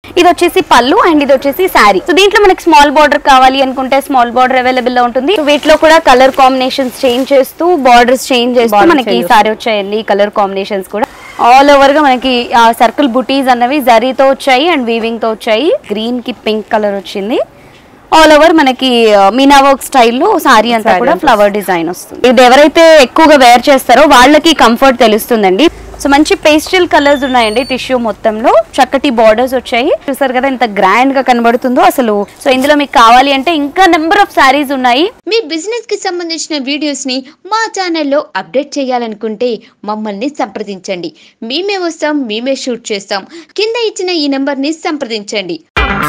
ఇది వచ్చేసి పళ్ళు అండ్ ఇది వచ్చేసి శారీ సో దీంట్లో మనకి స్మాల్ బార్డర్ కావాలి అనుకుంటే స్మాల్ బార్డర్ అవైలబుల్ లో ఉంటుంది సో వీటిలో కూడా కలర్ కాంబినేషన్స్ చేంజ్ చేస్తూ బార్డర్స్ చేంజ్ చేస్తూ Border మనకి ఈ change సారీ వచ్చాయండి కలర్ కాంబినేషన్స్ కూడా ఆల్ ఓవర్ గా మనకి సర్కిల్ బుటీస్ అన్నవి జరీతో వచ్చాయి అండ్ వీవింగ్ తో వచ్చాయి గ్రీన్ కి పింక్ కలర్ వచ్చింది ఆల్ ఓవర్ మనకి మీనా వర్క్ స్టైల్లో సారీ అంతా Saree కూడా అంతా ఫ్లవర్ డిజైన్ వస్తుంది ఇది ఎవరైతే ఎక్కువగా వేర్ చేస్తారో వాళ్ళకి కంఫర్ట్ తెలుస్తుందండి సో మంచి పేస్టల్ కలర్స్ ఉన్నాయండి టిష్యూ మొత్తంలో చక్కటి బార్డర్స్ వచ్చాయి చూసారు కదా ఎంత గ్రాండ్ గా కనబడుతుందో అసలు సో ఇందులో మీకు కావాలి అంటే ఇంకా నెంబర్ ఆఫ్ సారీస్ ఉన్నాయి మీ బిజినెస్ కి సంబంధించిన వీడియోస్ ని మా ఛానల్లో అప్డేట్ చేయాలనుకుంటే మమ్మల్ని సంప్రదించండి మేమే వస్తాం మేమే షూట్ చేస్తాం కింద ఇచ్చిన ఈ నెంబర్ ని సంప్రదించండి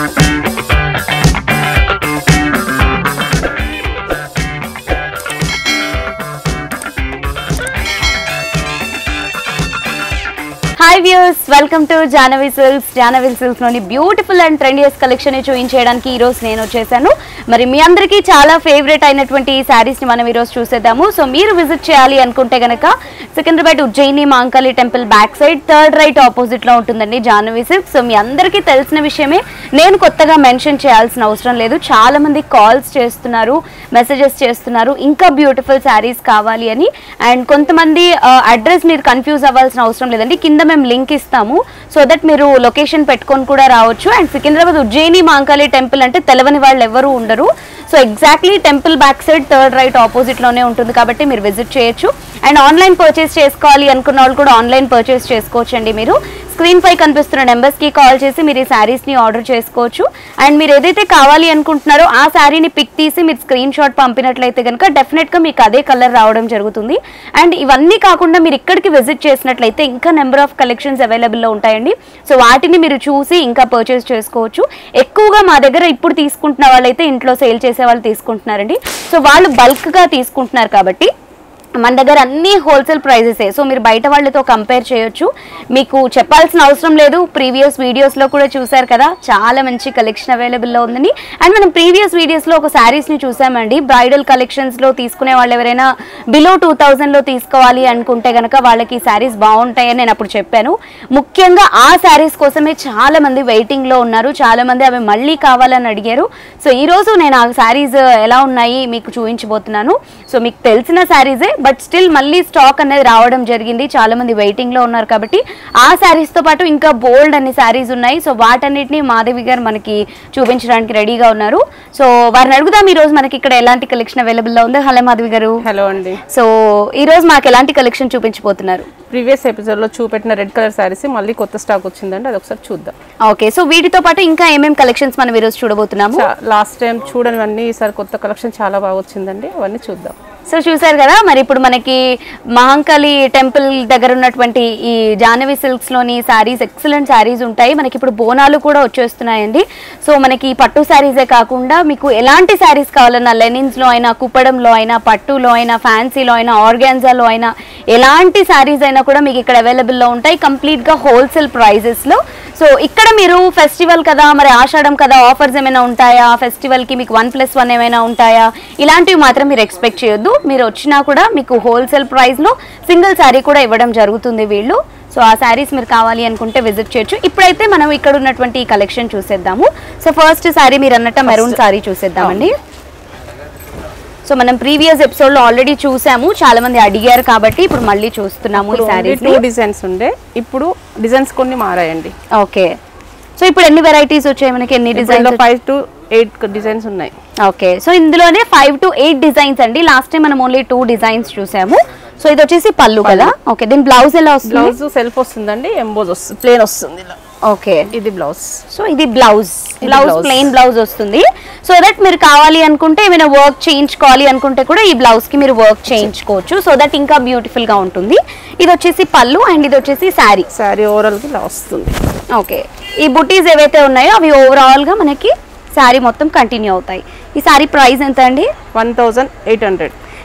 hi views welcome to Jahnavi silks Jahnavi silks లోని బ్యూటిఫుల్ అండ్ ట్రెండియస్ కలెక్షన్ ని చూపించేయడానికి ఈ రోజు నేను వచ్చేసాను మరి మీ అందరికీ చాలా ఫేవరెట్ అయినటువంటి ఈ శారీస్ ని మనం ఈ రోజు చూసేద్దాము సో మీరు విజిట్ చేయాలి అనుకుంటే గనక Secunderabad Ujjaini Mankali temple back side third right opposite లో ఉంటుందండి జానవి సిల్క్స్ సో మీ అందరికీ తెలిసిన విషయమే నేను కొత్తగా మెన్షన్ చేయాల్సిన అవసరం లేదు చాలా మంది కాల్స్ చేస్తున్నారు మెసేజెస్ చేస్తున్నారు ఇంకా బ్యూటిఫుల్ శారీస్ కావాలి అని అండ్ కొంతమంది అడ్రస్ మీరు కన్ఫ్యూజ్ అవ్వాల్సిన అవసరం లేదండి కింద మేము లింక్ ఇస్తాము సో దట్ మీరు లొకేషన్ పెట్టుకొని కూడా రావచ్చు అండ్ సికింద్రాబాద్ ఉజ్జయిని మాంకాళి టెంపుల్ అంటే తెలవని వాళ్ళు ఎవరు ఉండరు so exactly temple back side third right opposite లోనే ఉంటుంది కాబట్టి మీరు విజిట్ చేయొచ్చు అండ్ ఆన్లైన్ పర్చేస్ చేసుకోవాలి అనుకున్న వాళ్ళు కూడా ఆన్లైన్ పర్చేస్ చేసుకోవచ్చు అండి మీరు స్క్రీన్ పై కనిపిస్తున్న నెంబర్స్ కి కాల్ చేసి మీరు ఈ శారీస్ ని ఆర్డర్ చేసుకోవచ్చు అండ్ మీరు ఏదైతే కావాలి అనుకుంటున్నారో ఆ శారీని పిక్ తీసి మీరు స్క్రీన్ షాట్ పంపినట్లయితే కనుక డెఫినెట్ గా మీకు అదే కలర్ రావడం జరుగుతుంది అండ్ ఇవన్నీ కాకుండా మీరు ఇక్కడికి విజిట్ చేసినట్లయితే ఇంకా నెంబర్ ఆఫ్ కలెక్షన్స్ అవైలబుల్ లో ఉంటాయండి సో వాటిని మీరు చూసి ఇంకా పర్చేస్ చేసుకోవచ్చు ఎక్కువగా మా దగ్గర ఇప్పుడు తీసుకుంటున్న వాళ్ళైతే ఇంట్లో సేల్ చేసే వాళ్ళు తీసుకుంటున్నారండి సో వాళ్ళు బల్క్ గా తీసుకుంటున్నారు కాబట్టి మన దగ్గర అన్ని హోల్సేల్ ప్రైజెసే సో మీరు బయట వాళ్ళతో కంపేర్ చేయొచ్చు మీకు చెప్పాల్సిన అవసరం లేదు ప్రీవియస్ వీడియోస్లో కూడా చూసారు కదా చాలా మంచి కలెక్షన్ అవైలబుల్లో ఉందని అండ్ మనం ప్రీవియస్ వీడియోస్లో ఒక శారీస్ని చూసామండి బ్రైడల్ కలెక్షన్స్లో తీసుకునే వాళ్ళు ఎవరైనా బిలో టూ థౌజండ్లో తీసుకోవాలి అనుకుంటే కనుక వాళ్ళకి ఈ శారీస్ బాగుంటాయని నేను అప్పుడు చెప్పాను ముఖ్యంగా ఆ శారీస్ కోసమే చాలా మంది వెయిటింగ్లో ఉన్నారు చాలా మంది అవి మళ్ళీ కావాలని అడిగారు సో ఈరోజు నేను ఆ శారీస్ ఎలా ఉన్నాయి మీకు చూపించబోతున్నాను సో మీకు తెలిసిన శారీసే బట్ స్టిల్ మళ్ళీ స్టాక్ అనేది రావడం జరిగింది చాలా మంది వెయిటింగ్ లో ఉన్నారు కాబట్టి ఆ శారీస్ తో పాటు ఇంకా బోల్డ్ అన్ని శారీస్ ఉన్నాయి సో వాటన్నిటిని మాధవి గారు మనకి చూపించడానికి రెడీగా ఉన్నారు సో వారిని అడుగుదాం ఈ రోజు మనకి ఇక్కడ ఎలాంటి కలెక్షన్ అవైలబుల్ లో ఉంది హలో మాధవి గారు హలో అండి సో ఈ రోజు మాకు ఎలాంటి కలెక్షన్ చూపించబోతున్నారు ప్రీవియస్ ఎపిసోడ్ లో చూపెట్టిన రెడ్ కలర్ శారీస్ మళ్ళీ కొత్త స్టాక్ వచ్చిందండి అది ఒకసారి చూద్దాం ఓకే సో వీటితో పాటు ఇంకా ఏమేం కలెక్షన్స్ మనం ఈ రోజు చూడబోతున్నాము లాస్ట్ టైం చూడనివన్నీ ఈసారి కొత్త కలెక్షన్ చాలా బాగా వచ్చిందండి అవన్నీ చూద్దాం సో చూసారు కదా మరి ఇప్పుడు మనకి మహంకాళి టెంపుల్ దగ్గర ఉన్నటువంటి ఈ జాహ్నవి సిల్క్స్ లోని శారీస్ ఎక్సలెంట్ శారీస్ ఉంటాయి మనకి ఇప్పుడు బోనాలు కూడా వచ్చేస్తున్నాయండి సో మనకి పట్టు శారీసే కాకుండా మీకు ఎలాంటి శారీస్ కావాలన్నా లెనిన్స్ లో అయినా కుప్పడంలో అయినా పట్టులో అయినా ఫ్యాన్సీలో అయినా ఆర్గాన్జాలో అయినా ఎలాంటి శారీస్ అయినా కూడా మీకు ఇక్కడ అవైలబుల్ లో ఉంటాయి కంప్లీట్ గా హోల్సేల్ ప్రైజెస్ లో సో ఇక్కడ మీరు ఫెస్టివల్ కదా మరి ఆషాఢం కదా ఆఫర్స్ ఏమైనా ఉంటాయా ఫెస్టివల్ కి మీకు వన్ ప్లస్ వన్ ఏమైనా ఉంటాయా ఇలాంటివి మాత్రం మీరు ఎక్స్పెక్ట్ చేయొద్దు మీరు వచ్చినా కూడా మీకు హోల్సేల్ ప్రైస్ లో సింగిల్ శారీ కూడా ఇవ్వడం జరుగుతుంది వీళ్ళు సో ఆ శారీస్ మీరు కావాలి అనుకుంటే విజిట్ చేయొచ్చు ఇప్పుడైతే మనం ఇక్కడ ఉన్నటువంటి ఈ కలెక్షన్ చూసేద్దాము సో ఫస్ట్ శారీ మీరు అన్నట్టు మెరూన్ శారీ చూసేద్దామండి సో మనం ప్రీవియస్ ఎపిసోడ్ లో ఆల్రెడీ చూసాము చాలా మంది అడిగారు కాబట్టి ఇప్పుడు మళ్ళీ చూస్తున్నాము ఈ శారీస్ టూ డిజైన్స్ ఉండే ఇప్పుడు డిజైన్స్ కొన్ని మారాయండి ఓకే సో ఇప్పుడు ఎన్ని వెరైటీస్ వచ్చాయి మనకి ఎన్ని designs five to eight designs ఉన్నాయి ఓకే సో ఇందులోనే ఫైవ్ టు ఎయిట్ డిజైన్స్ అండి లాస్ట్ టైం మనం ఓన్లీ టూ డిజైన్స్ చూసాము సో ఇది వచ్చేసి పళ్ళు కదా ఓకే దీని బ్లౌజ్ ఎలా వస్తుంది బ్లౌజ్ సెల్ఫ్ వస్తుందండి ఎంబోజ్ వస్తుంది ప్లేన్ వస్తుంది ఇలా ఓకే ఇది బ్లౌజ్ సో ఇది బ్లౌజ్ ఇది బ్లౌజ్ blouse. ప్లెయిన్ బ్లౌజ్ వస్తుంది సో దట్ మీరు కావాలి అనుకుంటే ఏమైనా వర్క్ చేయించుకోవాలి అనుకుంటే కూడా ఈ బ్లౌజ్ కి మీరు వర్క్ చేయించుకోవచ్చు సో దట్ ఇంకా బ్యూటిఫుల్ గా ఉంటుంది ఇది వచ్చేసి పళ్ళు అండ్ ఇది వచ్చేసి శారీ శారీ ఓవరాల్ కి ఇలా వస్తుంది ఓకే ఈ బుటీస్ ఏవైతే ఉన్నాయో అవి ఓవరాల్ గా మనకి శారీ మొత్తం కంటిన్యూ అవుతాయి ఈ శారీ ప్రైస్ ఎంత అండి one thousand eight hundred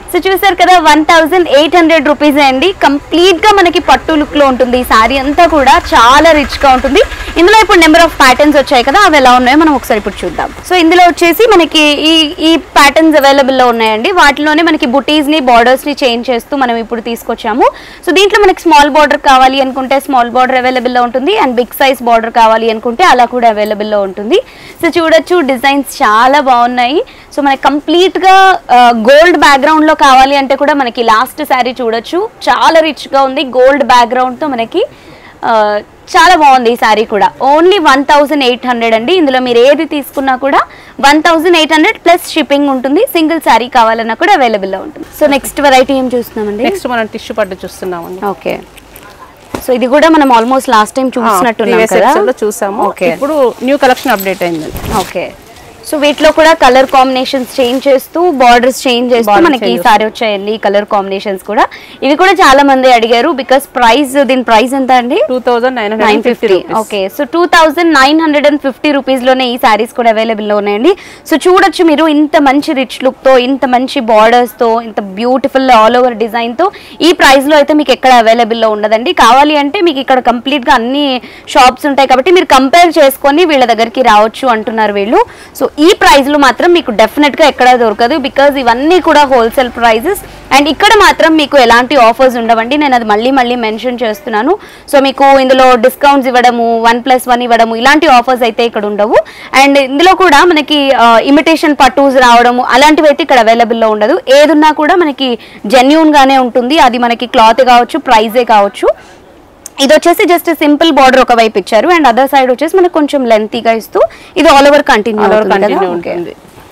so చూసారు కదా one thousand eight hundred rupees అండి కంప్లీట్ గా మనకి పట్టు లుక్ లో ఉంటుంది ఈ సారీ అంతా కూడా చాలా రిచ్ గా ఉంటుంది ఇందులో ఇప్పుడు నెంబర్ ఆఫ్ ప్యాటర్న్స్ వచ్చాయి కదా అవి ఎలా ఉన్నాయో మనం ఒకసారి ఇప్పుడు చూద్దాం సో ఇందులో వచ్చేసి మనకి ఈ ఈ ప్యాటర్న్స్ అవైలబుల్ లో ఉన్నాయండి వాటిలోనే మనకి బుటీస్ ని బార్డర్స్ ని చేంజ్ చేస్తూ మనం ఇప్పుడు తీసుకొచ్చాము సో దీంట్లో మనకి స్మాల్ బార్డర్ కావాలి అనుకుంటే స్మాల్ బార్డర్ అవైలబుల్ లో ఉంటుంది అండ్ బిగ్ సైజ్ బార్డర్ కావాలి అనుకుంటే అలా కూడా అవైలబుల్ లో ఉంటుంది సో చూడొచ్చు డిజైన్స్ చాలా బాగున్నాయి సో మనకి కంప్లీట్ గా గోల్డ్ బ్యాక్గ్రౌండ్ లో కావాలి అంటే కూడా మనకి లాస్ట్ శారీ చూడొచ్చు చాలా రిచ్ గా ఉంది గోల్డ్ బ్యాక్గ్రౌండ్ తో మనకి ఆ, చాలా బాగుంది ఈ శారీ కూడా only one thousand eight hundred అండి ఇందులో మీరు ఏది తీసుకున్నా కూడా one thousand eight hundred plus shipping ఉంటుంది సింగిల్ శారీ కావాలన్నా కూడా అవైలబుల్ లో ఉంటుంది సో నెక్స్ట్ వెరైటీ ఏం చూస్తున్నామండి నెక్స్ట్ మనం టిష్యూ పట్టు చూస్తున్నామండి ఓకే సో ఇది కూడా మనం ఆల్మోస్ట్ లాస్ట్ టైం చూసినట్టున్నాం Previous కదా episode లో చూసాము ఓకే ఇప్పుడు న్యూ కలెక్షన్ అప్డేట్ అయిందండి ఓకే సో వీటిలో కూడా కలర్ కాంబినేషన్స్ చేంజ్ చేస్తూ బార్డర్స్ చేంజ్ చేస్తూ Border మనకి change ఈసారి వచ్చాయండి కలర్ కాంబినేషన్స్ కూడా ఇవి కూడా చాలా మంది అడిగారు బికాస్ ప్రైస్ దీని ప్రైస్ ఎంత అండి two thousand nine nine hundred fifty okay so two thousand nine hundred and fifty రూపీస్లోనే ఈ శారీస్ కూడా అవైలబుల్లో ఉన్నాయండి సో చూడొచ్చు మీరు ఇంత మంచి రిచ్ లుక్తో ఇంత మంచి బార్డర్స్తో ఇంత బ్యూటిఫుల్ ఆల్ ఓవర్ డిజైన్తో ఈ ప్రైస్లో అయితే మీకు ఎక్కడ అవైలబుల్లో ఉండదండి కావాలి అంటే మీకు ఇక్కడ కంప్లీట్గా అన్ని షాప్స్ ఉంటాయి కాబట్టి మీరు కంపేర్ చేసుకొని వీళ్ళ దగ్గరికి రావచ్చు అంటున్నారు వీళ్ళు సో ఈ ప్రైస్లో మాత్రం మీకు డెఫినెట్గా ఎక్కడ దొరకదు బికాజ్ ఇవన్నీ కూడా హోల్సేల్ ప్రైజెస్ అండ్ ఇక్కడ మాత్రం మీకు ఎలాంటి ఆఫర్స్ ఉండవండి నేను అది మళ్ళీ మళ్ళీ మెన్షన్ చేస్తున్నాను సో మీకు ఇందులో డిస్కౌంట్స్ ఇవ్వడము వన్ ప్లస్ వన్ ఇవ్వడము ఇలాంటి ఆఫర్స్ అయితే ఇక్కడ ఉండవు అండ్ ఇందులో కూడా మనకి ఇమిటేషన్ పట్టూస్ రావడము అలాంటివి అయితే ఇక్కడ అవైలబుల్లో ఉండదు ఏదున్నా కూడా మనకి జెన్యున్ గానే ఉంటుంది అది మనకి క్లాత్ కావచ్చు ప్రైజే కావచ్చు ఇది వచ్చేసి జస్ట్ సింపుల్ బార్డర్ ఒక వైపు ఇచ్చారు అండ్ అదర్ సైడ్ వచ్చేసి మనకు కొంచెం లెంతీగా ఇస్తూ ఇది ఆల్ ఓవర్ కంటిన్యూ కంటిన్యూ ఉంటుంది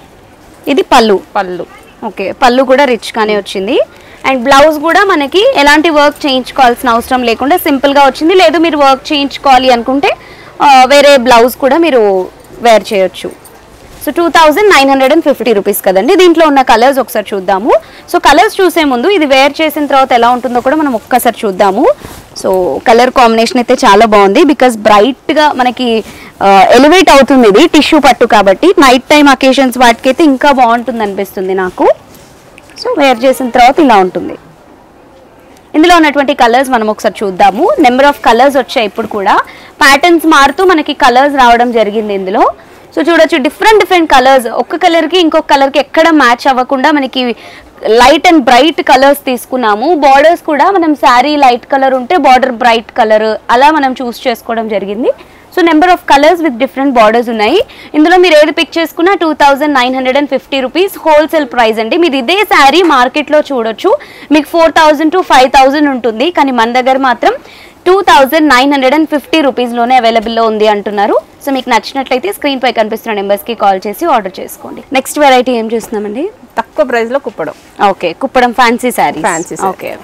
ఇది పళ్ళు పళ్ళు ఓకే పళ్ళు కూడా రిచ్ గానే వచ్చింది అండ్ బ్లౌజ్ కూడా మనకి ఎలాంటి వర్క్ చేయించుకోవాల్సిన అవసరం లేకుండా సింపుల్ గా వచ్చింది లేదు మీరు వర్క్ చేయించుకోవాలి అనుకుంటే ఆ, వేరే బ్లౌజ్ కూడా మీరు వేర్ చేయొచ్చు so two thousand nine hundred and fifty rupees కదండి దీంట్లో ఉన్న కలర్స్ ఒకసారి చూద్దాము సో కలర్స్ చూసే ముందు ఇది వేర్ చేసిన తర్వాత ఎలా ఉంటుందో కూడా మనం ఒక్కసారి చూద్దాము సో కలర్ కాంబినేషన్ అయితే చాలా బాగుంది బికాస్ బ్రైట్గా మనకి ఎలివేట్ అవుతుంది ఇది టిష్యూ పట్టు కాబట్టి నైట్ టైం అకేషన్స్ వాటికైతే ఇంకా బాగుంటుంది అనిపిస్తుంది నాకు సో వేర్ చేసిన తర్వాత ఇలా ఉంటుంది ఇందులో ఉన్నటువంటి కలర్స్ మనం ఒకసారి చూద్దాము నెంబర్ ఆఫ్ కలర్స్ వచ్చాయి ఇప్పుడు కూడా ప్యాటర్న్స్ మారుతూ మనకి కలర్స్ రావడం జరిగింది ఇందులో సో చూడొచ్చు డిఫరెంట్ డిఫరెంట్ కలర్స్ ఒక్క కలర్కి ఇంకొక కలర్కి ఎక్కడ మ్యాచ్ అవ్వకుండా మనకి లైట్ అండ్ బ్రైట్ కలర్స్ తీసుకున్నాము బార్డర్స్ కూడా మనం శారీ లైట్ కలర్ ఉంటే బార్డర్ బ్రైట్ కలర్ అలా మనం చూస్ చేసుకోవడం జరిగింది so number of colours with different borders ఉన్నాయి ఇందులో మీరు ఏది పిక్ చేసుకున్నా two thousand nine hundred and fifty rupees wholesale price అండి మీరు ఇదే శారీ మార్కెట్లో చూడొచ్చు మీకు four thousand to five thousand ఉంటుంది కానీ మన దగ్గర మాత్రం two thousand nine hundred and fifty రూపీస్లోనే అవైలబుల్లో ఉంది అంటున్నారు సో మీకు నచ్చినట్లయితే స్క్రీన్ పై కనిపిస్తున్న నెంబర్స్కి కాల్ చేసి ఆర్డర్ చేసుకోండి నెక్స్ట్ వెరైటీ ఏం చూస్తున్నామండి తక్కువ ప్రైస్ లో Kuppadam okay Kuppadam fancy sari Fancy saree. Okay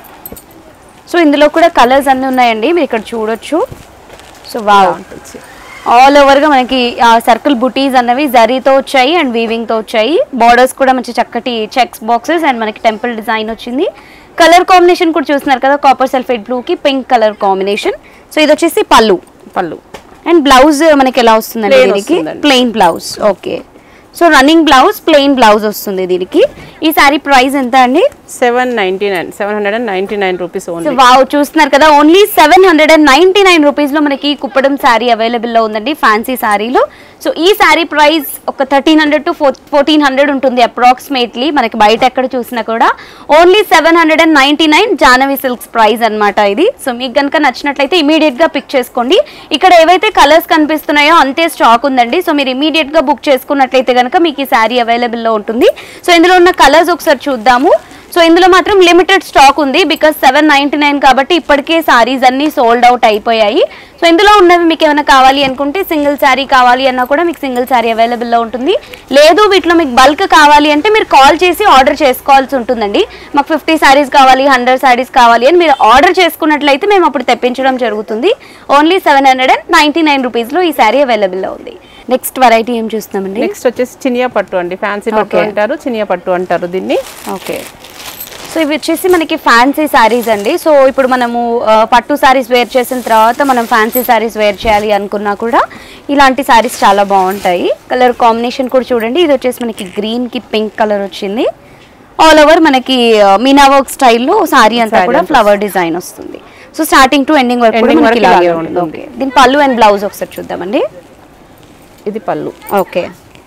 so ఇందులో కూడా కలర్స్ అన్నీ ఉన్నాయండి మీరు ఇక్కడ చూడొచ్చు సో వావ్ ఆల్ ఓవర్గా మనకి సర్కిల్ బుటీస్ అన్నవి జరీతో వచ్చాయి అండ్ వీవింగ్తో వచ్చాయి బార్డర్స్ కూడా మంచి చక్కటి చెక్స్ బాక్సెస్ అండ్ మనకి టెంపుల్ డిజైన్ వచ్చింది కలర్ కాంబినేషన్ కూడా చూస్తున్నారు కదా కాపర్ సల్ఫేట్ బ్లూకి పింక్ కలర్ కాంబినేషన్ సో ఇది వచ్చేసి పళ్ళు పళ్ళు అండ్ బ్లౌజ్ మనకి ఎలా వస్తుందండి Plain దీనికి వస్తుందండి. Plain blouse okay so running blouse plain blouse వస్తుంది దీనికి ఈ సారీ ప్రైస్ ఎంత అండి seven ninety nine seven hundred and ninety nine rupees so only wow చూస్తున్నారు కదా only seven hundred and ninety nine rupees లో మనకి కుప్పడం శారీ అవైలబుల్ లో ఉందండి ఫ్యాన్సీ శారీలో సో ఈ శారీ ప్రైస్ ఒక thirteen hundred to fourteen hundred ఉంటుంది అప్రాక్సిమేట్లీ మనకి బయట ఎక్కడ చూసినా కూడా only seven hundred and ninety nine Jahnavi silks price అనమాట ఇది సో మీకు కనుక నచ్చినట్లయితే ఇమీడియట్ గా పిక్ చేసుకోండి ఇక్కడ ఏవైతే కలర్స్ కనిపిస్తున్నాయో అంతే స్టాక్ ఉందండి సో మీరు ఇమీడియట్ గా బుక్ చేసుకున్నట్లయితే కనుక మీకు ఈ శారీ అవైలబుల్ లో ఉంటుంది సో ఇందులో ఉన్న కలర్స్ ఒకసారి చూద్దాము సో ఇందులో మాత్రం లిమిటెడ్ స్టాక్ ఉంది బికాస్ సెవెన్ నైన్టీ నైన్ కాబట్టి ఇప్పటికే సారీస్ అన్ని సోల్డ్ అవుట్ అయిపోయాయి సో ఇందులో ఉన్నవి మీకు ఏమైనా కావాలి అనుకుంటే సింగిల్ శారీ కావాలి అన్నా కూడా మీకు సింగిల్ శారీ అవైలబుల్లో ఉంటుంది లేదు వీటిలో మీకు బల్క్ కావాలి అంటే మీరు కాల్ చేసి ఆర్డర్ చేసుకోవాల్సి ఉంటుందండి మాకు ఫిఫ్టీ శారీస్ కావాలి హండ్రెడ్ శారీస్ కావాలి అని మీరు ఆర్డర్ చేసుకున్నట్లయితే మేము అప్పుడు తెప్పించడం జరుగుతుంది only seven hundred and ninety nine రూపీస్లో ఈ శారీ అవైలబుల్లో ఉంది నెక్స్ట్ వెరైటీ ఏం చూస్తామండి నెక్స్ట్ వచ్చేసి చినియా పట్టు అండి ఫ్యాన్సీ పట్టు Okay. అంటారు చినియా పట్టు అంటారు దీన్ని ఓకే సో ఇవి వచ్చేసి మనకి ఫ్యాన్సీ శారీస్ అండి సో ఇప్పుడు మనము ఆ, పట్టు శారీస్ వేర్ చేసిన తర్వాత మనం ఫ్యాన్సీ శారీస్ వేర్ చేయాలి అనుకున్నా కూడా ఇలాంటి శారీస్ చాలా బాగుంటాయి కలర్ కాంబినేషన్ కూడా చూడండి ఇది వచ్చేసి మనకి గ్రీన్కి పింక్ కలర్ వచ్చింది ఆల్ ఓవర్ మనకి మీనా వర్క్ స్టైల్లో సారీ అంతా Saree కూడా అంతా ఫ్లవర్ డిజైన్ వస్తుంది సో స్టార్టింగ్ టు ఎండింగ్ వరకు కూడా Ending మనకి వరకు ఇలాగే ఇలాగే ఉంటుంది ఉంటుంది. ఓకే దీని పళ్ళు అండ్ బ్లౌజ్ ఒకసారి చూద్దామండి ఇది పళ్ళు ఓకే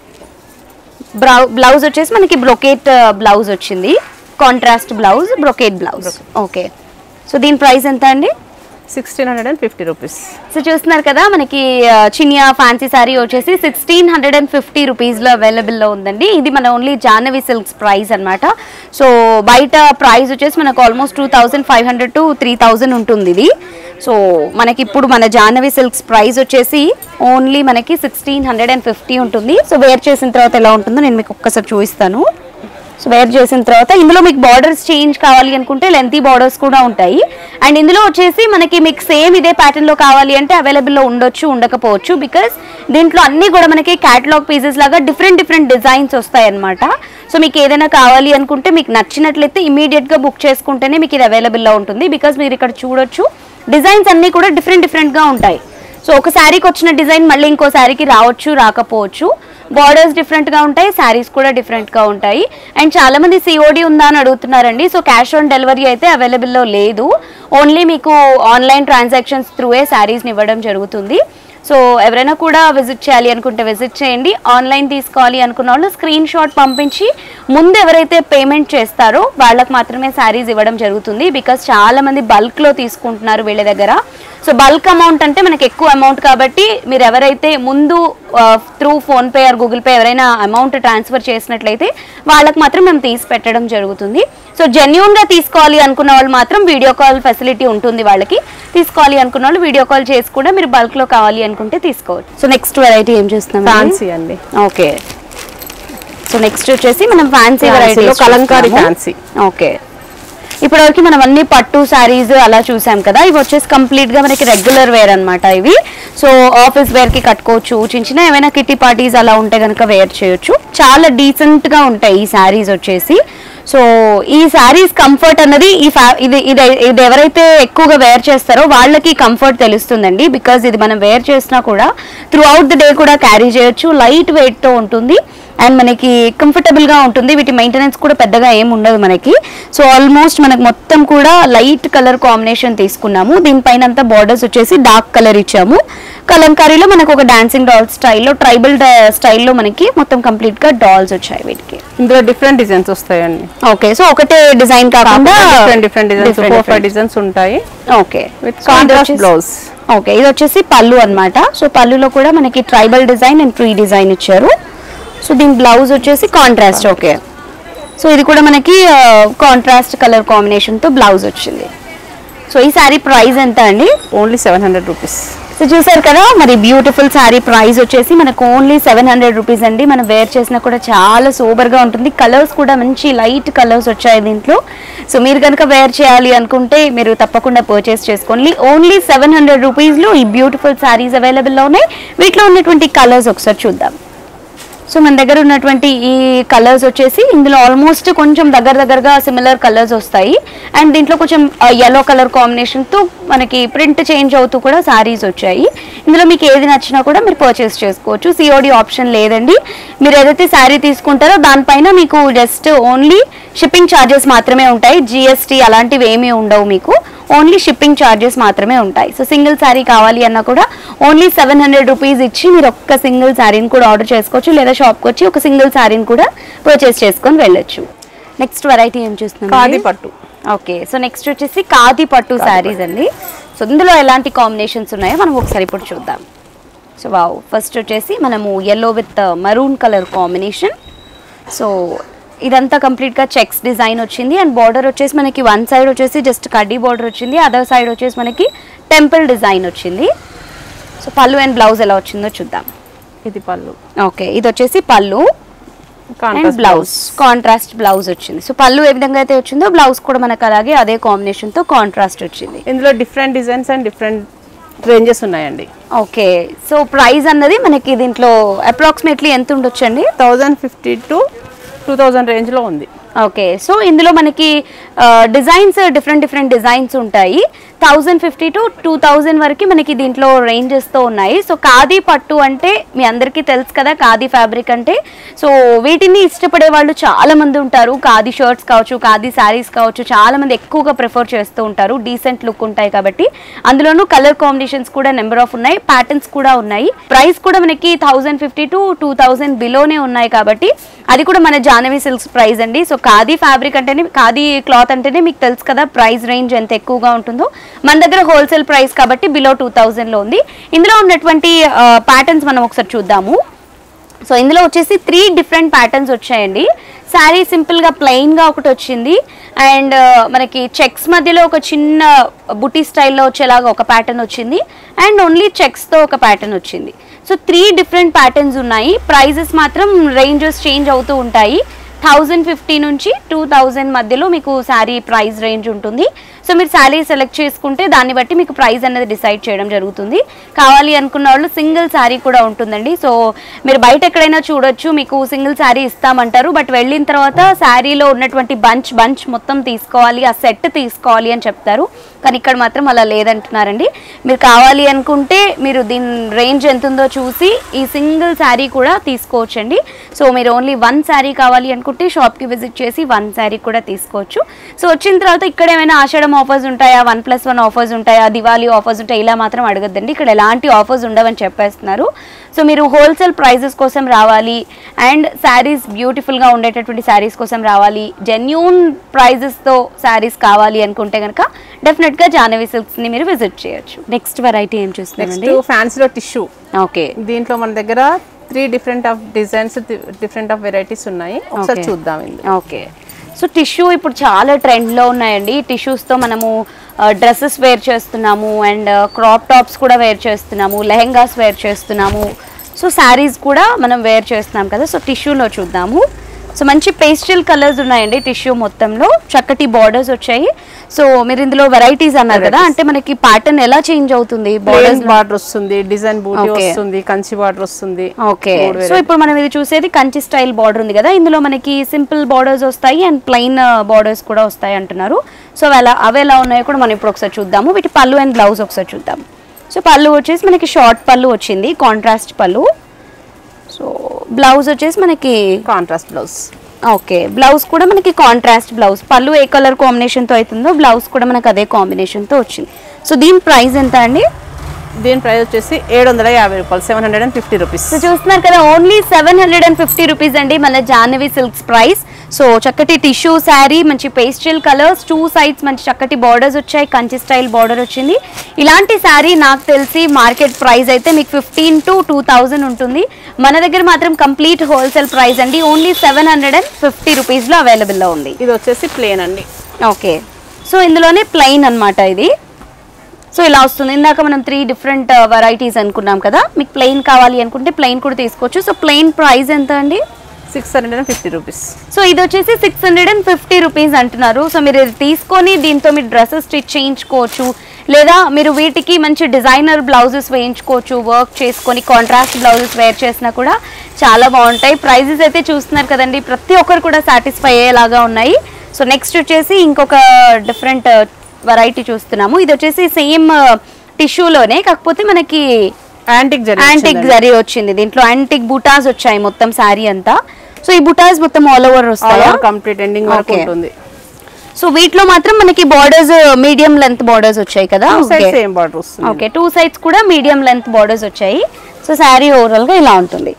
బ్రౌ బ్లౌజ్ వచ్చేసి మనకి బ్రొకేట్ బ్లౌజ్ వచ్చింది contrast blouse brocade blouse okay so దీని ప్రైస్ ఎంత అండి sixteen hundred and fifty rupees so చూస్తున్నారు కదా మనకి ఆ, చినియా ఫ్యాన్సీ సారీ వచ్చేసి సిక్స్టీన్ హండ్రెడ్ అండ్ ఫిఫ్టీ రూపీస్లో అవైలబుల్లో ఉందండి ఇది మన ఓన్లీ జాహ్నవి సిల్క్స్ ప్రైస్ అన్నమాట సో బయట ప్రైస్ వచ్చేసి మనకు almost two thousand five hundred to three thousand ఉంటుంది ఇది సో మనకి ఇప్పుడు మన జాహ్నవి సిల్క్స్ ప్రైస్ వచ్చేసి ఓన్లీ మనకి సిక్స్టీన్ హండ్రెడ్ అండ్ ఫిఫ్టీ ఉంటుంది సో వేర్ చేసిన తర్వాత ఎలా ఉంటుందో నేను మీకు ఒక్కసారి చూపిస్తాను సో వేర్ చేసిన తర్వాత ఇందులో మీకు బార్డర్స్ చేంజ్ కావాలి అనుకుంటే లెంతీ బార్డర్స్ కూడా ఉంటాయి అండ్ ఇందులో వచ్చేసి మనకి మీకు సేమ్ ఇదే pattern లో కావాలి అంటే అవైలబుల్లో ఉండొచ్చు ఉండకపోవచ్చు బికాస్ దీంట్లో అన్ని కూడా మనకి క్యాటలాగ్ పీసెస్ లాగా డిఫరెంట్ డిఫరెంట్ డిజైన్స్ వస్తాయి అనమాట సో మీకు ఏదైనా కావాలి అనుకుంటే మీకు నచ్చినట్లయితే immediate గా బుక్ చేసుకుంటేనే మీకు ఇది అవైలబుల్లో ఉంటుంది బికాస్ మీరు ఇక్కడ చూడొచ్చు డిజైన్స్ అన్ని కూడా డిఫరెంట్ డిఫరెంట్గా ఉంటాయి సో ఒక శారీకి వచ్చిన డిజైన్ మళ్ళీ ఇంకో శారీకి రావచ్చు రాకపోవచ్చు బార్డర్స్ డిఫరెంట్గా ఉంటాయి శారీస్ కూడా డిఫరెంట్గా ఉంటాయి అండ్ చాలా మంది సిఓడి ఉందా అని అడుగుతున్నారండి సో క్యాష్ ఆన్ డెలివరీ అయితే అవైలబుల్లో లేదు ఓన్లీ మీకు ఆన్లైన్ ట్రాన్సాక్షన్స్ త్రూవే శారీస్ని ఇవ్వడం జరుగుతుంది సో ఎవరైనా కూడా విజిట్ చేయాలి అనుకుంటే విజిట్ చేయండి ఆన్లైన్ తీసుకోవాలి అనుకున్న వాళ్ళు స్క్రీన్ షాట్ పంపించి ముందు ఎవరైతే పేమెంట్ చేస్తారో వాళ్ళకి మాత్రమే శారీస్ ఇవ్వడం జరుగుతుంది బికాస్ చాలా మంది బల్క్లో తీసుకుంటున్నారు వీళ్ళ దగ్గర సో బల్క్ అమౌంట్ అంటే మనకి ఎక్కువ అమౌంట్ కాబట్టి మీరు ఎవరైతే ముందు through PhonePe or Google Pay ఎవరైనా అమౌంట్ ట్రాన్స్ఫర్ చేసినట్లయితే వాళ్ళకి మాత్రం మేము తీసి పెట్టడం జరుగుతుంది సో జెన్యున్గా తీసుకోవాలి అనుకున్న వాళ్ళు మాత్రం వీడియో కాల్ ఫెసిలిటీ ఉంటుంది వాళ్ళకి తీసుకోవాలి అనుకున్న వాళ్ళు వీడియో కాల్ చేసి కూడా మీరు బల్క్లో కావాలి అనుకుంటే తీసుకోవచ్చు సో నెక్స్ట్ వెరైటీ ఏం చూస్తున్నాం ఫ్యాన్సీ అండి ఓకే సో నెక్స్ట్ వచ్చేసి మనం ఫ్యాన్సీ Fancy వెరైటీ లో కలంకారీ fancy. ఓకే ఇప్పటివరకు మనం అన్ని పట్టు శారీస్ అలా చూసాం కదా ఇవి వచ్చేసి కంప్లీట్ గా మనకి రెగ్యులర్ వేర్ అన్నమాట ఇవి సో ఆఫీస్ వేర్ కి కట్టుకోవచ్చు చిన్న చిన్న ఏమైనా కిట్టి పార్టీస్ అలా ఉంటే కనుక వేర్ చేయొచ్చు చాలా డీసెంట్ గా ఉంటాయి ఈ శారీస్ వచ్చేసి సో ఈ శారీస్ కంఫర్ట్ అన్నది ఈ fa- ఇది ఇది ఇది ఎవరైతే ఎక్కువగా వేర్ చేస్తారో వాళ్ళకి కంఫర్ట్ తెలుస్తుందండి బికాజ్ ఇది మనం వేర్ చేసినా కూడా త్రూ అవుట్ ద డే కూడా క్యారీ చేయొచ్చు లైట్ వెయిట్ తో ఉంటుంది అండ్ మనకి కంఫర్టబుల్ గా ఉంటుంది వీటి మెయింటెనెన్స్ కూడా పెద్దగా ఏం ఉండదు మనకి సో ఆల్మోస్ట్ మనకు మొత్తం కూడా లైట్ కలర్ కాంబినేషన్ తీసుకున్నాము దీనిపైన అంతా బార్డర్స్ వచ్చేసి డార్క్ కలర్ ఇచ్చాము కలంకారీలో మనకు ఒక డాన్సింగ్ డాల్ స్టైల్లో ట్రైబల్ స్టైల్లో మనకి మొత్తం కంప్లీట్ గా డాల్స్ వచ్చాయి వీటికి ఇందులో డిఫరెంట్ డిజైన్స్ వస్తాయండి ఓకే సో ఒకటే డిజైన్ కాకుండా different different designs different four five different. Designs ఉంటాయి okay with contrast blouse okay ఇది వచ్చేసి పళ్ళు అన్నమాట సో పళ్ళులో కూడా మనకి tribal design and tree design ఇచ్చారు సో దీని బ్లౌజ్ వచ్చేసి కాంట్రాస్ట్ ఓకే సో ఇది కూడా మనకి కాంట్రాస్ట్ కలర్ కాంబినేషన్తో బ్లౌజ్ వచ్చింది సో ఈ శారీ ప్రైస్ ఎంత అండి only seven hundred rupees so చూసారు కదా మరి బ్యూటిఫుల్ శారీ ప్రైస్ వచ్చేసి మనకు ఓన్లీ సెవెన్ హండ్రెడ్ రూపీస్ అండి మనం వేర్ చేసినా కూడా చాలా సూపర్గా ఉంటుంది కలర్స్ కూడా మంచి లైట్ కలర్స్ వచ్చాయి దీంట్లో సో మీరు కనుక వేర్ చేయాలి అనుకుంటే మీరు తప్పకుండా పర్చేస్ చేసుకోండి ఓన్లీ సెవెన్ హండ్రెడ్ రూపీస్లో ఈ బ్యూటిఫుల్ శారీస్ అవైలబుల్లో ఉన్నాయి వీటిలో ఉన్నటువంటి కలర్స్ ఒకసారి చూద్దాం సో మన దగ్గర ఉన్నటువంటి ఈ కలర్స్ వచ్చేసి ఇందులో ఆల్మోస్ట్ కొంచెం దగ్గర దగ్గరగా సిమిలర్ కలర్స్ వస్తాయి అండ్ దీంట్లో కొంచెం ఎల్లో కలర్ కాంబినేషన్తో మనకి ప్రింట్ చేంజ్ అవుతూ కూడా సారీస్ వచ్చాయి ఇందులో మీకు ఏది నచ్చినా కూడా మీరు పర్చేస్ చేసుకోవచ్చు సిఓడి ఆప్షన్ లేదండి మీరు ఏదైతే శారీ తీసుకుంటారో దానిపైన మీకు జస్ట్ ఓన్లీ షిప్పింగ్ ఛార్జెస్ మాత్రమే ఉంటాయి జిఎస్టీ అలాంటివి ఏమీ ఉండవు మీకు ఓన్లీ షిప్పింగ్ ఛార్జెస్ మాత్రమే ఉంటాయి సో సింగిల్ శారీ కావాలి అన్నా కూడా ఓన్లీ సెవెన్ హండ్రెడ్ రూపీస్ ఇచ్చి మీరు ఒక్క సింగిల్ శారీని కూడా ఆర్డర్ చేసుకోవచ్చు లేదా షాప్కి వచ్చి ఒక సింగిల్ శారీని కూడా పర్చేస్ చేసుకొని వెళ్ళొచ్చు నెక్స్ట్ వెరైటీ ఏం చూస్తున్నాం ఖాదీ పట్టు ఓకే సో నెక్స్ట్ వచ్చేసి ఖాదీ పట్టు శారీస్ అండి సో ఇందులో ఎలాంటి కాంబినేషన్స్ ఉన్నాయో మనం ఒకసారి ఇప్పుడు చూద్దాం సో వావ్ ఫస్ట్ వచ్చేసి మనము yellow with maroon colour combination so ఇదంతా కంప్లీట్గా చెక్స్ డిజైన్ వచ్చింది అండ్ బార్డర్ వచ్చేసి మనకి వన్ సైడ్ వచ్చేసి జస్ట్ కడ్డీ బార్డర్ వచ్చింది అదర్ సైడ్ వచ్చేసి మనకి టెంపుల్ డిజైన్ వచ్చింది సో పళ్ళు అండ్ బ్లౌజ్ ఎలా వచ్చిందో చూద్దాం ఇది పళ్ళు ఓకే ఇది వచ్చేసి పళ్ళు and contrast blouse contrast blouse వచ్చింది సో పళ్ళు ఏ విధంగా అయితే వచ్చిందో బ్లౌజ్ కూడా మనకు అలాగే అదే కాంబినేషన్ తో కాంట్రాస్ట్ వచ్చింది ఇందులో different designs and different ranges ఉన్నాయండి ఓకే సో ప్రైస్ అన్నది మనకి దీంట్లో అప్రాక్సిమేట్లీ ఎంత ఉండొచ్చండి thousand fifty to two thousand రేంజ్లో ఉంది ఓకే సో ఇందులో మనకి డిజైన్స్ డిఫరెంట్ డిఫరెంట్ డిజైన్స్ ఉంటాయి thousand fifty to two thousand వరకు మనకి దీంట్లో రేంజెస్తో ఉన్నాయి సో ఖాదీ పట్టు అంటే మీ అందరికీ తెలుసు కదా ఖాదీ ఫ్యాబ్రిక్ అంటే సో వీటిని ఇష్టపడే వాళ్ళు చాలా మంది ఉంటారు ఖాదీ షర్ట్స్ కావచ్చు ఖాదీ శారీస్ కావచ్చు చాలా మంది ఎక్కువగా ప్రిఫర్ చేస్తూ ఉంటారు డీసెంట్ లుక్ ఉంటాయి కాబట్టి అందులోనూ కలర్ కాంబినేషన్స్ కూడా నెంబర్ ఆఫ్ ఉన్నాయి ప్యాటర్న్స్ కూడా ఉన్నాయి ప్రైస్ కూడా మనకి thousand fifty to two thousand బిలోనే ఉన్నాయి కాబట్టి అది కూడా మన జానవి సిల్క్స్ ప్రైస్ అండి సో ఖాదీ ఫ్యాబ్రిక్ అంటేనే ఖాదీ క్లాత్ అంటేనే మీకు తెలుసు కదా ప్రైస్ రేంజ్ ఎంత ఎక్కువగా ఉంటుందో మన దగ్గర హోల్సేల్ ప్రైస్ కాబట్టి బిలో టూ థౌజండ్లో ఉంది ఇందులో ఉన్నటువంటి ప్యాటర్న్స్ మనం ఒకసారి చూద్దాము సో ఇందులో వచ్చేసి త్రీ డిఫరెంట్ ప్యాటర్న్స్ వచ్చాయండి శారీ సింపుల్గా ప్లెయిన్గా ఒకటి వచ్చింది అండ్ మనకి చెక్స్ మధ్యలో ఒక చిన్న బుటీ స్టైల్లో వచ్చేలాగా ఒక ప్యాటర్న్ వచ్చింది అండ్ ఓన్లీ చెక్స్తో ఒక ప్యాటర్న్ వచ్చింది సో త్రీ డిఫరెంట్ ప్యాటర్న్స్ ఉన్నాయి ప్రైజెస్ మాత్రం రేంజెస్ చేంజ్ అవుతూ ఉంటాయి థౌజండ్ ఫిఫ్టీ నుంచి టూ థౌజండ్ మధ్యలో మీకు శారీ ప్రైస్ రేంజ్ ఉంటుంది సో మీరు శారీ సెలెక్ట్ చేసుకుంటే దాన్ని బట్టి మీకు ప్రైస్ అనేది డిసైడ్ చేయడం జరుగుతుంది కావాలి అనుకున్న వాళ్ళు సింగిల్ శారీ కూడా ఉంటుందండి సో మీరు బయట ఎక్కడైనా చూడొచ్చు మీకు సింగిల్ శారీ ఇస్తామంటారు బట్ వెళ్ళిన తర్వాత శారీలో ఉన్నటువంటి బంచ్ బంచ్ మొత్తం తీసుకోవాలి ఆ సెట్ తీసుకోవాలి అని చెప్తారు కానీ ఇక్కడ మాత్రం అలా లేదంటున్నారండి మీరు కావాలి అనుకుంటే మీరు దీని రేంజ్ ఎంత ఉందో చూసి ఈ సింగిల్ శారీ కూడా తీసుకోవచ్చండి సో మీరు ఓన్లీ వన్ శారీ కావాలి అనుకుంటే షాప్కి విజిట్ చేసి వన్ శారీ కూడా తీసుకోవచ్చు సో వచ్చిన తర్వాత ఇక్కడ ఏమైనా ఆషాఢం ఆఫర్స్ ఉంటాయా వన్ ప్లస్ వన్ ఆఫర్స్ ఉంటాయా దివాళీ ఆఫర్స్ ఉంటాయా ఇలా మాత్రం అడగద్దండి ఇక్కడ ఎలాంటి ఆఫర్స్ ఉండవని చెప్పేస్తున్నారు సో మీరు హోల్సేల్ ప్రైజెస్ కోసం రావాలి అండ్ శారీస్ బ్యూటిఫుల్గా ఉండేటటువంటి శారీస్ కోసం రావాలి జెన్యూన్ ప్రైజెస్తో శారీస్ కావాలి అనుకుంటే కనుక డెఫినెట్గా జానవి సిల్క్స్ని మీరు విజిట్ చేయొచ్చు నెక్స్ట్ వెరైటీ ఏం నెక్స్ట్ చూస్తున్నారండి ఫ్యాన్సీలో టిష్యూ ఓకే దీంట్లో మన దగ్గర three different of designs different of varieties ఉన్నాయి ఒకసారి Okay. చూద్దాం ఇందులో ఓకే సో టిష్యూ ఇప్పుడు చాలా ట్రెండ్లో ఉన్నాయండి టిష్యూస్తో మనము డ్రెస్సెస్ వేర్ చేస్తున్నాము అండ్ క్రాప్ టాప్స్ కూడా వేర్ చేస్తున్నాము లెహెంగాస్ వేర్ చేస్తున్నాము సో శారీస్ కూడా మనం వేర్ చేస్తున్నాం కదా సో టిష్యూలో చూద్దాము సో మంచి పేస్టల్ కలర్స్ ఉన్నాయండి టిష్యూ మొత్తంలో చక్కటి బార్డర్స్ వచ్చాయి సో మీరు ఇందులో వెరైటీస్ అన్నారు కదా అంటే మనకి ప్యాటర్న్ ఎలా చేంజ్ అవుతుంది ప్లేన్ బార్డర్స్ బార్డర్ వస్తుంది డిజైన్ బూటీ Okay. వస్తుంది కంచి బార్డర్ వస్తుంది ఓకే మూడు సో varieties. ఇప్పుడు మనం ఇది చూసేది కంచి స్టైల్ బార్డర్ ఉంది కదా ఇందులో మనకి సింపుల్ బార్డర్స్ వస్తాయి అండ్ ప్లెయిన్ బార్డర్స్ కూడా వస్తాయి అంటున్నారు సో అవి ఎలా అవి ఎలా ఉన్నాయో కూడా మనం ఇప్పుడు ఒకసారి చూద్దాము వీటి పళ్ళు అండ్ బ్లౌజ్ ఒకసారి చూద్దాం సో పళ్ళు వచ్చేసి మనకి షార్ట్ పళ్ళు వచ్చింది కాంట్రాస్ట్ పళ్ళు సో బ్లౌజ్ వచ్చేసి మనకి కాంట్రాస్ట్ బ్లౌజ్ ఓకే బ్లౌజ్ కూడా మనకి కాంట్రాస్ట్ బ్లౌజ్ పళ్ళు ఏ కలర్ కాంబినేషన్తో అవుతుందో బ్లౌజ్ కూడా మనకి అదే కాంబినేషన్తో వచ్చింది సో దీని ప్రైస్ ఎంత అండి దీని ప్రైస్ వచ్చేసి ఏడు వందల యాభై రూపాయలు seven hundred and fifty rupees so చూస్తున్నారు కదా only seven hundred and fifty rupees అండి మన జాహ్నవి సిల్క్స్ ప్రైస్ సో చక్కటి టిష్యూ శారీ మంచి పేస్టల్ కలర్స్ టూ సైడ్స్ మంచి చక్కటి బార్డర్స్ వచ్చాయి కంచి స్టైల్ బార్డర్ వచ్చింది ఇలాంటి శారీ నాకు తెలిసి మార్కెట్ ప్రైస్ అయితే మీకు ఫిఫ్టీన్ టు టూ థౌజండ్ ఉంటుంది మన దగ్గర మాత్రం కంప్లీట్ హోల్సేల్ ప్రైస్ అండి only seven hundred and fifty రూపీస్లో అవైలబుల్లో ఉంది ఇది వచ్చేసి ప్లేన్ అండి ఓకే సో ఇందులోనే ప్లెయిన్ అన్నమాట ఇది సో ఇలా వస్తుంది ఇందాక మనం త్రీ డిఫరెంట్ వెరైటీస్ అనుకున్నాం కదా మీకు ప్లెయిన్ కావాలి అనుకుంటే ప్లెయిన్ కూడా తీసుకోవచ్చు సో ప్లెయిన్ ప్రైస్ ఎంత అండి six hundred and fifty rupees so ఇది వచ్చేసి six hundred and fifty rupees అంటున్నారు సో మీరు ఇది తీసుకొని దీంతో మీరు డ్రెస్సెస్ స్టిచ్ చేయించుకోవచ్చు లేదా మీరు వీటికి మంచి డిజైనర్ బ్లౌజెస్ వేయించుకోవచ్చు వర్క్ చేసుకొని కాంట్రాస్ట్ బ్లౌజెస్ వేర్ చేసినా కూడా చాలా బాగుంటాయి ప్రైజెస్ అయితే చూస్తున్నారు కదండి ప్రతి ఒక్కరు కూడా సాటిస్ఫై అయ్యేలాగా ఉన్నాయి సో నెక్స్ట్ వచ్చేసి ఇంకొక డిఫరెంట్ వెరైటీ చూస్తున్నాము ఇది వచ్చేసి సేమ్ టిష్యూలోనే కాకపోతే మనకి యాంటిక్ జరీ యాంటిక్ జరీ వచ్చింది దీంట్లో యాంటిక్ బుటాస్ వచ్చాయి మొత్తం శారీ అంతా సో ఈ బుటాస్ మొత్తం ఆల్ ఓవర్ వస్తాయి కంప్లీట్ ఎండింగ్ వరకు Okay. ఉంటుంది సో వీటిలో మాత్రం మనకి బార్డర్స్ మీడియం లెంత్ బార్డర్స్ వచ్చాయి కదా సేమ్ బార్డర్ వస్తుంది ఓకే టూ సైడ్స్ కూడా మీడియం లెంత్ బార్డర్స్ వచ్చాయి సో శారీ ఓవరాల్ గా ఇలా ఉంటుంది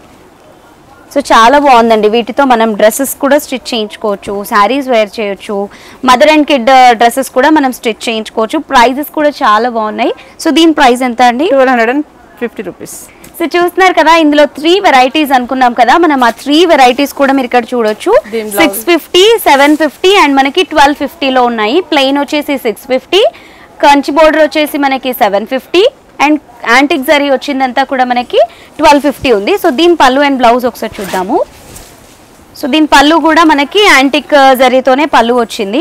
సో చాలా బాగుందండి వీటితో మనం డ్రెస్సెస్ కూడా స్టిచ్ చేయించుకోవచ్చు శారీస్ వేర్ చేయొచ్చు మదర్ అండ్ కిడ్ డ్రెస్సెస్ కూడా మనం స్టిచ్ చేయించుకోవచ్చు ప్రైజెస్ కూడా చాలా బాగున్నాయి సో దీని ప్రైస్ ఎంత అండి twelve hundred and fifty rupees so చూస్తున్నారు కదా ఇందులో త్రీ వెరైటీస్ అనుకున్నాం కదా మనం ఆ త్రీ వెరైటీస్ కూడా మీరు ఇక్కడ చూడొచ్చు దీని blouse. Six fifty seven fifty and మనకి ట్వెల్వ్ ఫిఫ్టీలో ఉన్నాయి ప్లెయిన్ వచ్చేసి సిక్స్ ఫిఫ్టీ కంచి బోర్డర్ వచ్చేసి మనకి seven fifty and antique zari వచ్చిందంతా కూడా మనకి ట్వెల్వ్ ఫిఫ్టీ ఉంది సో దీని పళ్ళు అండ్ బ్లౌజ్ ఒకసారి చూద్దాము సో దీని పళ్ళు కూడా మనకి యాంటిక్ జరీతోనే పళ్ళు వచ్చింది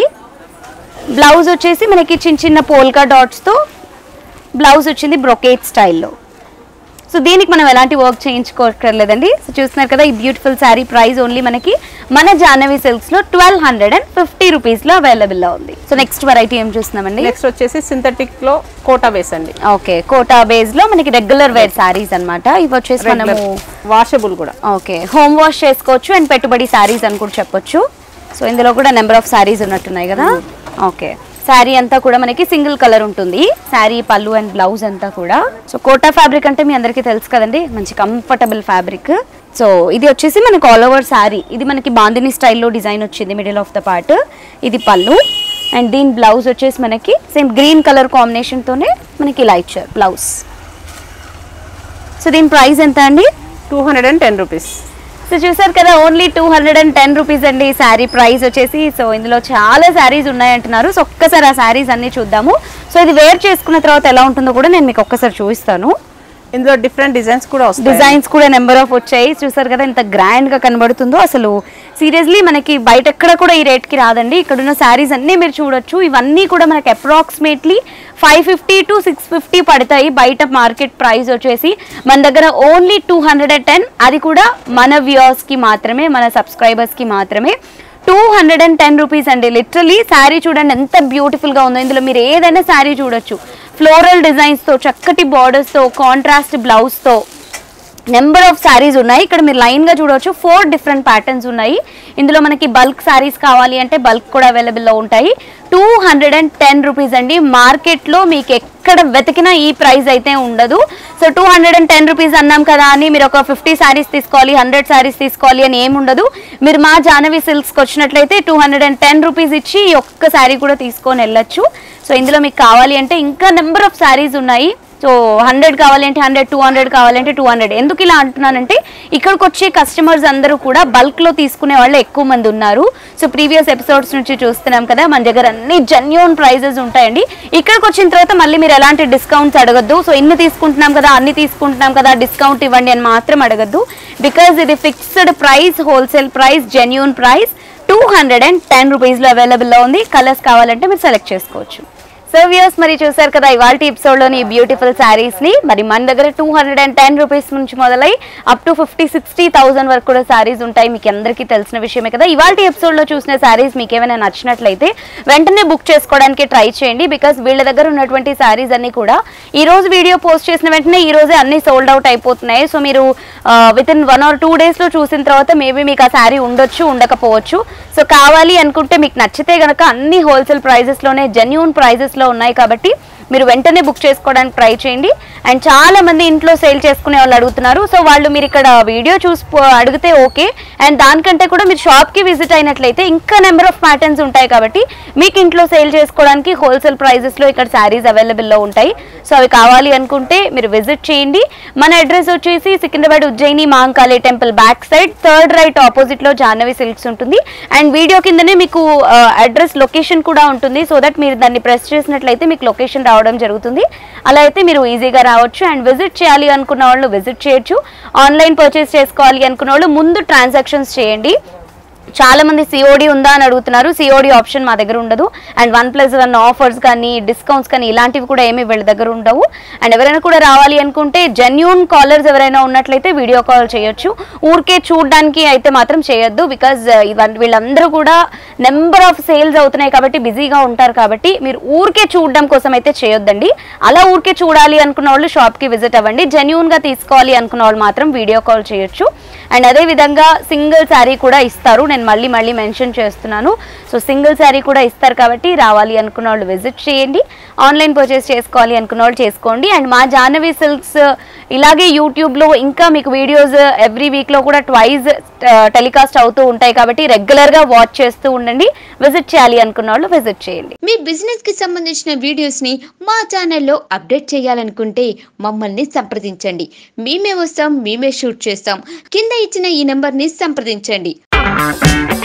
బ్లౌజ్ వచ్చేసి మనకి చిన్న చిన్న పోల్కా డాట్స్తో బ్లౌజ్ వచ్చింది బ్రొకేట్ స్టైల్లో సో దీనికి మనం ఎలాంటి వర్క్ చేయించుకోకర్లేదండి సో చూస్తున్నారు కదా ఈ బ్యూటిఫుల్ శారీ ప్రైస్ ఓన్లీ మనకి మన జాహ్నవి సిల్క్స్ లో twelve hundred and fifty rupees లో అవైలబుల్ లో ఉంది సో నెక్స్ట్ వెరైటీ ఏం చూస్తున్నామండి నెక్స్ట్ వచ్చేసి సింథటిక్ లో కోటా బేస్ అండి ఓకే కోటా బేస్ లో మనకి రెగ్యులర్ వేర్ శారీస్ అన్నమాట ఇవి వచ్చేసి మనము వాషబుల్ కూడా ఓకే హోమ్ వాష్ చేసుకోవచ్చు అండ్ పెట్టుబడి శారీస్ అని కూడా చెప్పొచ్చు సో ఇందులో కూడా నెంబర్ ఆఫ్ శారీస్ ఉన్నట్టున్నాయి కదా ఓకే శారీ అంతా కూడా మనకి సింగిల్ కలర్ ఉంటుంది శారీ పళ్ళు అండ్ బ్లౌజ్ అంతా కూడా సో కోటా ఫ్యాబ్రిక్ అంటే మీ అందరికీ తెలుసు కదండి మంచి కంఫర్టబుల్ ఫ్యాబ్రిక్ సో ఇది వచ్చేసి మనకి ఆల్ ఓవర్ శారీ ఇది మనకి బాందిని స్టైల్లో డిజైన్ వచ్చింది మిడిల్ ఆఫ్ ద పార్ట్ ఇది పళ్ళు అండ్ దీని బ్లౌజ్ వచ్చేసి మనకి సేమ్ గ్రీన్ కలర్ కాంబినేషన్తోనే మనకి ఇలా ఇచ్చారు బ్లౌజ్ సో దీని ప్రైస్ ఎంత అండి two hundred and ten rupees so చూసారు కదా only two hundred and ten rupees అండి ఈ శారీ ప్రైస్ వచ్చేసి సో ఇందులో చాలా శారీస్ ఉన్నాయంటున్నారు సో ఒక్కసారి ఆ శారీస్ అన్ని చూద్దాము సో ఇది వేర్ చేసుకున్న తర్వాత ఎలా ఉంటుందో కూడా నేను మీకు ఒక్కసారి చూపిస్తాను ఇందులో డిఫరెంట్ డిజైన్స్ కూడా వస్తాయి డిజైన్స్ కూడా నెంబర్ ఆఫ్ వచ్చాయి చూసారు కదా ఎంత గ్రాండ్ గా కనబడుతుందో అసలు సీరియస్లీ మనకి బయట ఎక్కడ కూడా ఈ రేట్ కి రాదండి ఇక్కడ ఉన్న శారీస్ అన్నీ మీరు చూడొచ్చు ఇవన్నీ కూడా మనకి approximately five fifty to six fifty పడతాయి బయట మార్కెట్ ప్రైస్ వచ్చేసి మన దగ్గర only two hundred and ten అది కూడా మన వ్యూవర్స్ కి మాత్రమే మన సబ్స్క్రైబర్స్ కి మాత్రమే two hundred and ten rupees అండి లిటరలీ శారీ చూడండి ఎంత బ్యూటిఫుల్ గా ఉందో ఇందులో మీరు ఏదైనా శారీ చూడొచ్చు ఫ్లోరల్ డిజైన్స్ తో చక్కటి బార్డర్స్ తో కాంట్రాస్ట్ బ్లౌజ్ తో నెంబర్ ఆఫ్ శారీస్ ఉన్నాయి ఇక్కడ మీరు లైన్ గా చూడవచ్చు ఫోర్ డిఫరెంట్ ప్యాటర్న్స్ ఉన్నాయి ఇందులో మనకి బల్క్ శారీస్ కావాలి అంటే బల్క్ కూడా అవైలబుల్ లో ఉంటాయి two hundred and ten rupees అండి మార్కెట్ లో మీకు ఎక్కడ వెతికినా ఈ ప్రైస్ అయితే ఉండదు so two hundred and ten rupees అన్నాం కదా అని మీరు ఒక ఫిఫ్టీ శారీస్ తీసుకోవాలి హండ్రెడ్ శారీస్ తీసుకోవాలి అని ఏమి ఉండదు మీరు మా జానవి సిల్క్స్కి వచ్చినట్లయితే two hundred and ten rupees ఇచ్చి ఈ ఒక్క శారీ కూడా తీసుకొని వెళ్ళొచ్చు సో ఇందులో మీకు కావాలి అంటే ఇంకా నెంబర్ ఆఫ్ శారీస్ ఉన్నాయి సో హండ్రెడ్ కావాలంటే హండ్రెడ్ టూ హండ్రెడ్ కావాలంటే టూ హండ్రెడ్ ఎందుకు ఇలా అంటున్నానంటే ఇక్కడికి వచ్చే కస్టమర్స్ అందరూ కూడా బల్క్లో తీసుకునే వాళ్ళు ఎక్కువ మంది ఉన్నారు సో ప్రీవియస్ ఎపిసోడ్స్ నుంచి చూస్తున్నాం కదా మన దగ్గర అన్ని జెన్యున్ ప్రైజెస్ ఉంటాయండి ఇక్కడికి వచ్చిన తర్వాత మళ్ళీ మీరు ఎలాంటి డిస్కౌంట్స్ అడగద్దు సో ఇన్ని తీసుకుంటున్నాం కదా అన్ని తీసుకుంటున్నాం కదా డిస్కౌంట్ ఇవ్వండి అని మాత్రం అడగద్దు బికాజ్ ఇది fixed price wholesale price genuine price two hundred and ten రూపీస్లో అవైలబుల్లో ఉంది కలర్స్ కావాలంటే మీరు సెలెక్ట్ చేసుకోవచ్చు సో వ్యూస్ మరి చూసారు కదా ఇవాళ ఎపిసోడ్ లోని బ్యూటిఫుల్ శారీస్ ని మరి మన దగ్గర two hundred and ten rupees నుంచి మొదలై up to fifty sixty thousand వరకు కూడా శారీస్ ఉంటాయి మీకు అందరికీ తెలిసిన విషయమే కదా ఇవాళ ఎపిసోడ్ లో చూసిన శారీస్ మీకు ఏమైనా నచ్చినట్లయితే వెంటనే బుక్ చేసుకోవడానికి ట్రై చేయండి బికాస్ వీళ్ళ దగ్గర ఉన్నటువంటి శారీస్ అన్ని కూడా ఈ రోజు వీడియో పోస్ట్ చేసిన వెంటనే ఈ రోజే అన్ని సోల్డ్ అవుట్ అయిపోతున్నాయి సో మీరు within one or two days లో చూసిన తర్వాత మేబీ మీకు ఆ శారీ ఉండొచ్చు ఉండకపోవచ్చు సో కావాలి అనుకుంటే మీకు నచ్చితే గనక అన్ని హోల్సేల్ ప్రైజెస్ లోనే జెన్యున్ ప్రైజెస్ లో ఉన్నాయి కాబట్టి మీరు వెంటనే బుక్ చేసుకోవడానికి ట్రై చేయండి అండ్ చాలా మంది ఇంట్లో సేల్ చేసుకునే వాళ్ళు అడుగుతున్నారు సో వాళ్ళు మీరు ఇక్కడ వీడియో చూసి పో- అడిగితే ఓకే అండ్ దానికంటే కూడా మీరు షాప్కి విజిట్ అయినట్లయితే ఇంకా నెంబర్ ఆఫ్ ప్యాటర్న్స్ ఉంటాయి కాబట్టి మీకు ఇంట్లో సేల్ చేసుకోవడానికి హోల్సేల్ ప్రైజెస్లో ఇక్కడ శారీస్ అవైలబుల్లో ఉంటాయి సో అవి కావాలి అనుకుంటే మీరు విజిట్ చేయండి మన అడ్రస్ వచ్చేసి Secunderabad Ujjaini Mankali temple back side third right ఆపోజిట్లో జాహ్నవి సిల్క్స్ ఉంటుంది అండ్ వీడియో కిందనే మీకు అడ్రస్ లొకేషన్ కూడా ఉంటుంది సో దట్ మీరు దాన్ని ప్రెస్ చేసినట్లయితే మీకు లొకేషన్ రావడం జరుగుతుంది అలా అయితే మీరు ఈజీగా రావచ్చు అండ్ విజిట్ చేయాలి అనుకున్న వాళ్ళు విజిట్ చేయొచ్చు ఆన్లైన్ పర్చేస్ చేసుకోవాలి అనుకున్న వాళ్ళు ముందు ట్రాన్సాక్షన్స్ చేయండి చాలా మంది సిఓడి ఉందా అని అడుగుతున్నారు సిఓడి ఆప్షన్ మా దగ్గర ఉండదు and one plus one offers కానీ డిస్కౌంట్స్ కానీ ఇలాంటివి కూడా ఏమీ వీళ్ళ దగ్గర ఉండవు అండ్ ఎవరైనా కూడా రావాలి అనుకుంటే జెన్యున్ కాలర్స్ ఎవరైనా ఉన్నట్లయితే వీడియో కాల్ చేయొచ్చు ఊరికే చూడడానికి అయితే మాత్రం చేయొద్దు బికాజ్ వీళ్ళందరూ కూడా నెంబర్ ఆఫ్ సేల్స్ అవుతున్నాయి కాబట్టి బిజీగా ఉంటారు కాబట్టి మీరు ఊరికే చూడడం కోసం అయితే చేయొద్దండి అలా ఊరికే చూడాలి అనుకున్న వాళ్ళు షాప్కి విజిట్ అవ్వండి జెన్యున్గా తీసుకోవాలి అనుకున్న వాళ్ళు మాత్రం వీడియో కాల్ చేయొచ్చు అండ్ అదే విధంగా సింగిల్ శారీ కూడా ఇస్తారు నేను మళ్ళీ మళ్ళీ మెన్షన్ చేస్తున్నాను సో సింగిల్ శారీ కూడా ఇస్తారు కాబట్టి రావాలి అనుకున్న వాళ్ళు విజిట్ చేయండి ఆన్లైన్ పర్చేస్ చేసుకోవాలి అనుకున్న వాళ్ళు చేసుకోండి అండ్ మా జాహ్నవి సిల్క్స్ ఇలాగే యూట్యూబ్లో ఇంకా మీకు వీడియోస్ ఎవ్రీ వీక్లో కూడా ట్వైజ్ టెలికాస్ట్ అవుతూ ఉంటాయి కాబట్టి రెగ్యులర్గా వాచ్ చేస్తూ ఉండండి విజిట్ చేయాలి అనుకున్న వాళ్ళు విజిట్ చేయండి మీ బిజినెస్ కి సంబంధించిన వీడియోస్ ని మా ఛానల్లో అప్డేట్ చేయాలనుకుంటే మమ్మల్ని సంప్రదించండి మేమే వస్తాం మేమే షూట్ చేస్తాం కింద ఇచ్చిన ఈ నెంబర్ ని సంప్రదించండి